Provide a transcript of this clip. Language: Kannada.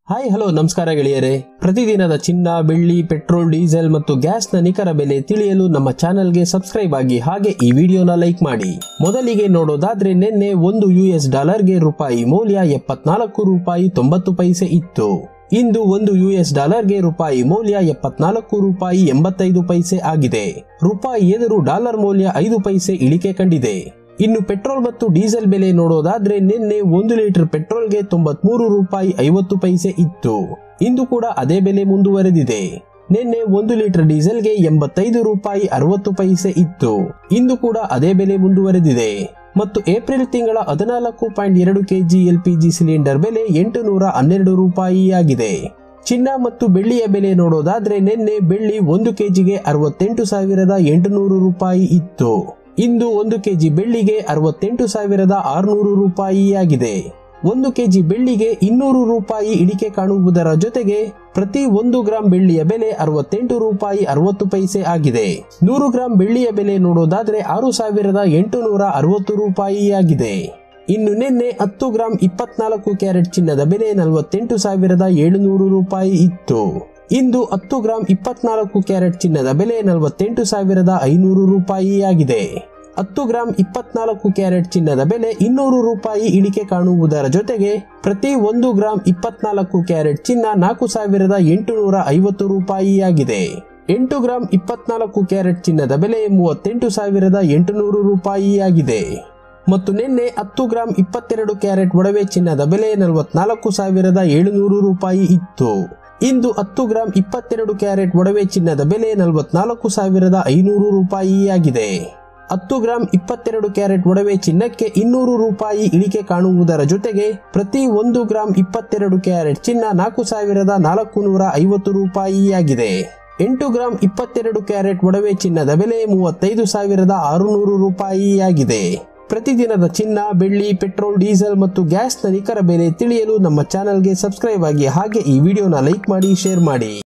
ಹಾಯ್ ಹಲೋ ನಮಸ್ಕಾರ ಗೆಳೆಯರೇ ಪ್ರತಿದಿನದ ಚಿನ್ನ ಬೆಳ್ಳಿ ಪೆಟ್ರೋಲ್ ಡೀಸೆಲ್ ಮತ್ತು ಗ್ಯಾಸ್ನ ನಿಖರ ಬೆಲೆ ತಿಳಿಯಲು ನಮ್ಮ ಚಾನೆಲ್ಗೆ ಸಬ್ಸ್ಕ್ರೈಬ್ ಆಗಿ ಹಾಗೆ ಈ ವಿಡಿಯೋನ ಲೈಕ್ ಮಾಡಿ ಮೊದಲಿಗೆ ನೋಡೋದಾದ್ರೆ ನಿನ್ನೆ ಒಂದು ಯು ಎಸ್ ಡಾಲರ್ಗೆ ರೂಪಾಯಿ ಮೌಲ್ಯ ಎಪ್ಪತ್ನಾಲ್ಕು ರೂಪಾಯಿ ತೊಂಬತ್ತು ಪೈಸೆ ಇತ್ತು ಇಂದು ಒಂದು ಯು ಎಸ್ ಡಾಲರ್ಗೆ ರೂಪಾಯಿ ಮೌಲ್ಯ ಎಪ್ಪತ್ನಾಲ್ಕು ರೂಪಾಯಿ ಎಂಬತ್ತೈದು ಪೈಸೆ ಆಗಿದೆ ರೂಪಾಯಿ ಎದುರು ಡಾಲರ್ ಮೌಲ್ಯ ಐದು ಪೈಸೆ ಇಳಿಕೆ ಕಂಡಿದೆ ಇನ್ನು ಪೆಟ್ರೋಲ್ ಮತ್ತು ಡೀಸೆಲ್ ಬೆಲೆ ನೋಡೋದಾದ್ರೆ ನಿನ್ನೆ ಒಂದು ಲೀಟರ್ ಪೆಟ್ರೋಲ್ಗೆ ತೊಂಬತ್ಮೂರು ರೂಪಾಯಿ ಐವತ್ತು ಪೈಸೆ ಇತ್ತು ಇಂದು ಕೂಡ ಅದೇ ಬೆಲೆ ಮುಂದುವರೆದಿದೆ ನಿನ್ನೆ ಒಂದು ಲೀಟರ್ ಡೀಸೆಲ್ಗೆ ಎಂಬತ್ತೈದು ರೂಪಾಯಿ ಅರವತ್ತು ಪೈಸೆ ಇತ್ತು ಇಂದು ಕೂಡ ಅದೇ ಬೆಲೆ ಮುಂದುವರೆದಿದೆ ಮತ್ತು ಏಪ್ರಿಲ್ ತಿಂಗಳ ಹದಿನಾಲ್ಕು ಪಾಯಿಂಟ್ ಎರಡು ಕೆಜಿ ಎಲ್ಪಿಜಿ ಸಿಲಿಂಡರ್ ಬೆಲೆ ಎಂಟು ನೂರ ಹನ್ನೆರಡು ರೂಪಾಯಿ ಆಗಿದೆ ಚಿನ್ನ ಮತ್ತು ಬೆಳ್ಳಿಯ ಬೆಲೆ ನೋಡೋದಾದ್ರೆ ನಿನ್ನೆ ಬೆಳ್ಳಿ ಒಂದು ಕೆಜಿಗೆ ಅರವತ್ತೆಂಟು ಸಾವಿರದ ಎಂಟುನೂರು ರೂಪಾಯಿ ಇತ್ತು ಇಂದು ಒಂದು ಕೆಜಿ ಬೆಳ್ಳಿಗೆ ಅರವತ್ತೆಂಟು ಸಾವಿರದ ಆರುನೂರು ರೂಪಾಯಿ ಆಗಿದೆ ಒಂದು ಕೆಜಿ ಬೆಳ್ಳಿಗೆ ಇನ್ನೂರು ರೂಪಾಯಿ ಇಳಿಕೆ ಕಾಣುವುದರ ಜೊತೆಗೆ ಪ್ರತಿ ಒಂದು ಗ್ರಾಂ ಬೆಳ್ಳಿಯ ಬೆಲೆ ಅರವತ್ತೆಂಟು ರೂಪಾಯಿ ಅರವತ್ತು ಪೈಸೆ ಆಗಿದೆ ನೂರು ಗ್ರಾಂ ಬೆಳ್ಳಿಯ ಬೆಲೆ ನೋಡೋದಾದ್ರೆ ಆರು ಸಾವಿರದ ಎಂಟುನೂರ ಅರವತ್ತು ರೂಪಾಯಿ ಆಗಿದೆ ಇನ್ನು ನಿನ್ನೆ ಹತ್ತು ಗ್ರಾಂ ಇಪ್ಪತ್ನಾಲ್ಕು ಕ್ಯಾರೆಟ್ ಚಿನ್ನದ ಬೆಲೆ ನಲವತ್ತೆಂಟು ಸಾವಿರದ ಏಳುನೂರು ರೂಪಾಯಿ ಇತ್ತು ಇಂದು ಹತ್ತು ಗ್ರಾಂ ಇಪ್ಪತ್ನಾಲ್ಕು ಕ್ಯಾರೆಟ್ ಚಿನ್ನದ ಬೆಲೆ ನಲವತ್ತೆಂಟು ಸಾವಿರದ ಐನೂರು ರೂಪಾಯಿ ಆಗಿದೆ ಹತ್ತು ಗ್ರಾಂ ಇಪ್ಪತ್ನಾಲ್ಕು ಕ್ಯಾರೆಟ್ ಚಿನ್ನದ ಬೆಲೆ ಇನ್ನೂರು ರೂಪಾಯಿ ಇಳಿಕೆ ಕಾಣುವುದರ ಜೊತೆಗೆ ಪ್ರತಿ ಒಂದು ಗ್ರಾಂ ಇಪ್ಪತ್ನಾಲ್ಕು ಕ್ಯಾರೆಟ್ ಚಿನ್ನ ನಾಲ್ಕು ಸಾವಿರದ ಎಂಟುನೂರ ಐವತ್ತು ರೂಪಾಯಿ ಆಗಿದೆ ಎಂಟು ಗ್ರಾಂ ಇಪ್ಪತ್ನಾಲ್ಕು ಕ್ಯಾರೆಟ್ ಚಿನ್ನದ ಬೆಲೆ ಮೂವತ್ತೆಂಟು ಸಾವಿರದ ಎಂಟುನೂರು ರೂಪಾಯಿ ಆಗಿದೆ ಮತ್ತು ನಿನ್ನೆ ಹತ್ತು ಗ್ರಾಂ ಇಪ್ಪತ್ತೆರಡು ಕ್ಯಾರೆಟ್ ಒಡವೆ ಚಿನ್ನದ ಬೆಲೆ ನಲವತ್ನಾಲ್ಕು ಸಾವಿರದ ಏಳುನೂರು ರೂಪಾಯಿ ಇತ್ತು ಇಂದು ಹತ್ತು ಗ್ರಾಂ ಇಪ್ಪತ್ತೆರಡು ಕ್ಯಾರೆಟ್ ಒಡವೆ ಚಿನ್ನದ ಬೆಲೆ ನಲವತ್ನಾಲ್ಕು ಸಾವಿರದ ಐನೂರು ರೂಪಾಯಿ ಆಗಿದೆ ಹತ್ತು ಗ್ರಾಂ ಇಪ್ಪತ್ತೆರಡು ಕ್ಯಾರೆಟ್ ಒಡವೆ ಚಿನ್ನಕ್ಕೆ ಇನ್ನೂರು ರೂಪಾಯಿ ಇಳಿಕೆ ಕಾಣುವುದರ ಜೊತೆಗೆ ಪ್ರತಿ ಒಂದು ಗ್ರಾಂ ಇಪ್ಪತ್ತೆರಡು ಕ್ಯಾರೆಟ್ ಚಿನ್ನ ನಾಲ್ಕು ಸಾವಿರದ ನಾಲ್ಕು ನೂರ ಐವತ್ತು ರೂಪಾಯಿ ಆಗಿದೆ ಎಂಟು ಗ್ರಾಂ ಇಪ್ಪತ್ತೆರಡು ಕ್ಯಾರೆಟ್ ಒಡವೆ ಚಿನ್ನದ ಬೆಲೆ ಮೂವತ್ತೈದು ಸಾವಿರದ ಆರುನೂರು ರೂಪಾಯಿ ಆಗಿದೆ ಪ್ರತಿದಿನದ ಚಿನ್ನ ಬೆಳ್ಳಿ ಪೆಟ್ರೋಲ್ ಡೀಸೆಲ್ ಮತ್ತು ಗ್ಯಾಸ್ನ ನಿಖರ ಬೆಲೆ ತಿಳಿಯಲು ನಮ್ಮ ಚಾನೆಲ್ಗೆ ಸಬ್ಸ್ಕ್ರೈಬ್ ಆಗಿ ಹಾಗೆ ಈ ವಿಡಿಯೋನ ಲೈಕ್ ಮಾಡಿ ಶೇರ್ ಮಾಡಿ